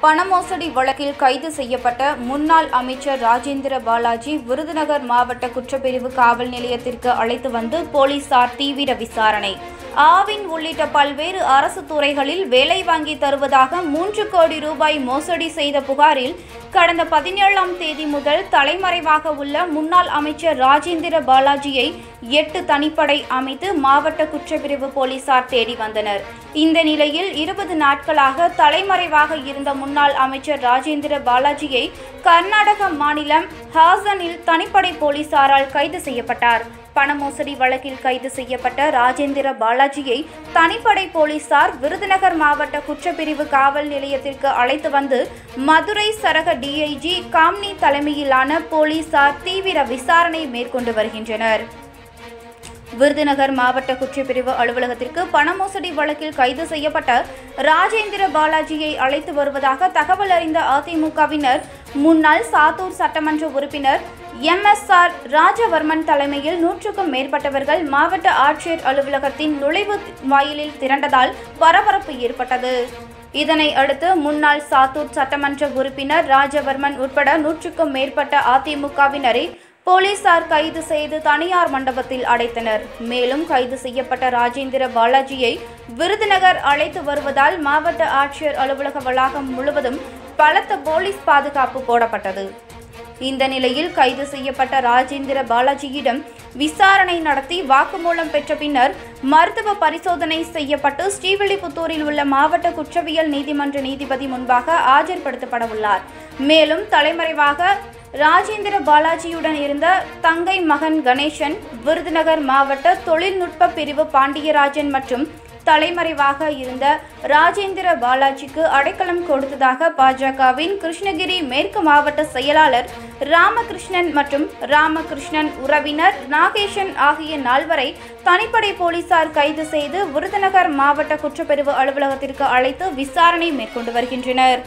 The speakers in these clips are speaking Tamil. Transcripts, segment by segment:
பண மோசடி வழக்கில் கைது செய்யப்பட்ட முன்னாள் அமைச்சர் ராஜேந்திர பாலாஜி விருதுநகர் மாவட்ட குற்றப்பிரிவு காவல் நிலையத்திற்கு அழைத்து வந்து போலீசார் தீவிர விசாரணை ஆவின் உள்ளிட்ட பல்வேறு அரசு துறைகளில் வேலை வாங்கி தருவதாக மூன்று கோடி ரூபாய் மோசடி செய்த புகாரில் கடந்த பதினேழாம் தேதி முதல் தலைமறைவாக உள்ள முன்னாள் அமைச்சர் ராஜேந்திர பாலாஜியை எட்டு தனிப்படை அமைத்து மாவட்ட குற்றப்பிரிவு போலீசார் தேடி வந்தனர் இந்த நிலையில் இருபது நாட்களாக தலைமறைவாக இருந்த முன்னாள் அமைச்சர் ராஜேந்திர பாலாஜியை கர்நாடக மாநிலம் ஹாசனில் தனிப்படை போலீசாரால் கைது செய்யப்பட்டார் பண மோசடி வழக்கில் கைது செய்யப்பட்ட ராஜேந்திர பாலாஜியை தனிப்படை போலீசார் விருதுநகர் மாவட்ட குற்றப்பிரிவு காவல் நிலையத்திற்கு அழைத்து வந்து மதுரை சரக டிஐஜி காம்னி தலைமையிலான போலீசார் தீவிர விசாரணை மேற்கொண்டு வருகின்றனர் விருதுநகர் மாவட்ட குற்றப்பிரிவு அலுவலகத்திற்கு பண மோசடி வழக்கில் கைது செய்யப்பட்ட ராஜேந்திர பாலாஜியை அழைத்து வருவதாக தகவல் அறிந்த அதிமுகவினர் முன்னாள் சாத்தூர் சட்டமன்ற உறுப்பினர் எம்எஸ்ஆர் ராஜவர்மன் தலைமையில் நூற்றுக்கும் மேற்பட்டவர்கள் மாவட்ட ஆட்சியர் அலுவலகத்தின் நுழைவு வாயிலில் திரண்டதால் பரபரப்பு ஏற்பட்டது இதனை அடுத்து முன்னாள் சாத்தூர் சட்டமன்ற உறுப்பினர் ராஜவர்மன் உட்பட நூற்றுக்கும் மேற்பட்ட அதிமுகவினரை போலீசார் கைது செய்து தனியார் மண்டபத்தில் அடைத்தனர் மேலும் கைது செய்யப்பட்ட ராஜேந்திர பாலாஜியை விருதுநகர் அழைத்து வருவதால் மாவட்ட ஆட்சியர் அலுவலக வளாகம் முழுவதும் பலத்த போலீஸ் பாதுகாப்பு போடப்பட்டது இந்த நிலையில் கைது செய்யப்பட்ட ராஜேந்திர பாலாஜியிடம் விசாரணை நடத்தி வாக்குமூலம் பெற்ற பின்னர் மருத்துவ பரிசோதனை செய்யப்பட்டு ஸ்ரீவில்லிபுத்தூரில் உள்ள மாவட்ட குற்றவியல் நீதிமன்ற நீதிபதி முன்பாக ஆஜர்படுத்தப்பட உள்ளார் மேலும் தலைமறைவாக ராஜேந்திர பாலாஜியுடன் இருந்த தங்கை மகன் கணேசன் விருதுநகர் மாவட்ட தொழில்நுட்ப பிரிவு பாண்டியராஜன் மற்றும் தலைமறைவாக இருந்த ராஜேந்திர பாலாஜிக்கு அடைக்கலம் கொடுத்ததாக பாஜகவின் கிருஷ்ணகிரி மேற்கு மாவட்ட செயலாளர் ராமகிருஷ்ணன் மற்றும் ராமகிருஷ்ணன் உறவினர் நாகேஷன் ஆகிய நால்வரை தனிப்படை போலீசார் கைது செய்து விருதுநகர் மாவட்ட குற்றப்பிரிவு அலுவலகத்திற்கு அழைத்து விசாரணை மேற்கொண்டு வருகின்றனர்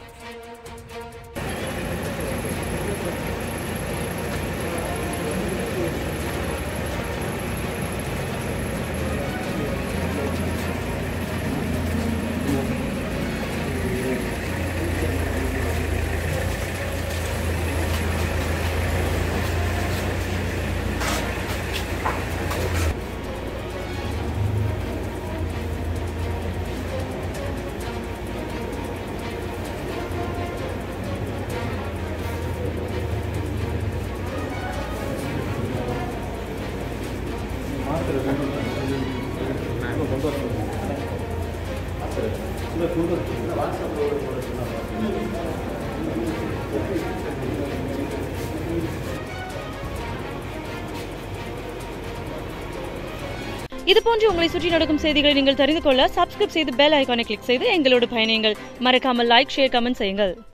இது போன்று உங்களை சுற்றி நடக்கும் செய்திகளை நீங்கள் தெரிந்து கொள்ள சப்ஸ்கிரைப் செய்து பெல் ஐகானை கிளிக் செய்து எங்களோடு பயணியுங்கள் மறக்காமல் லைக் ஷேர் கமெண்ட் செய்யுங்கள்